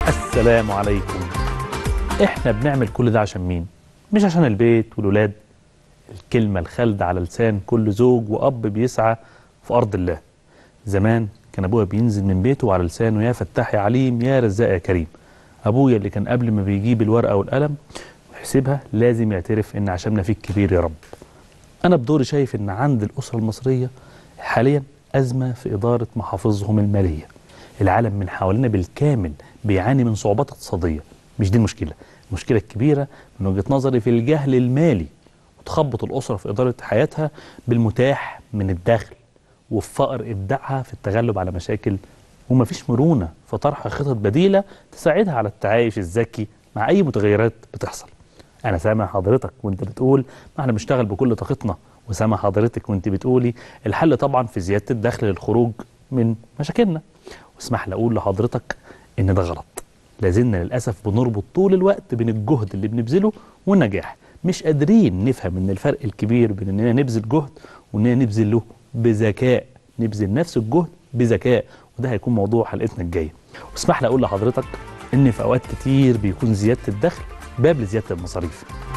السلام عليكم احنا بنعمل كل ده عشان مين مش عشان البيت والولاد الكلمة الخالدة على لسان كل زوج وأب بيسعى في أرض الله زمان كان أبويا بينزل من بيته وعلى لسانه يا فتاح يا عليم يا رزاق يا كريم أبويا اللي كان قبل ما بيجيب الورقة والقلم ويحسبها لازم يعترف إن عشمنا فيك كبير يا رب أنا بدوري شايف إن عند الأسرة المصرية حاليا أزمة في إدارة محافظهم المالية العالم من حوالينا بالكامل بيعاني من صعوبات اقتصادية مش دي المشكلة المشكلة الكبيرة من وجهة نظري في الجهل المالي وتخبط الأسرة في إدارة حياتها بالمتاح من الدخل وفي فقر إبداعها في التغلب على مشاكل ومفيش مرونة في طرح خطط بديلة تساعدها على التعايش الذكي مع أي متغيرات بتحصل أنا سامع حضرتك وأنت بتقول ما احنا بنشتغل بكل طاقتنا وسامع حضرتك وأنت بتقولي الحل طبعا في زيادة الدخل للخروج من مشاكلنا واسمح لي أقول لحضرتك إن ده غلط لازلنا للأسف بنربط طول الوقت بين الجهد اللي بنبذله والنجاح مش قادرين نفهم ان الفرق الكبير بين اننا نبذل جهد واننا نبذل له بذكاء نبذل نفس الجهد بذكاء وده هيكون موضوع حلقتنا الجايه واسمح لي اقول لحضرتك ان في اوقات كتير بيكون زياده الدخل باب لزياده المصاريف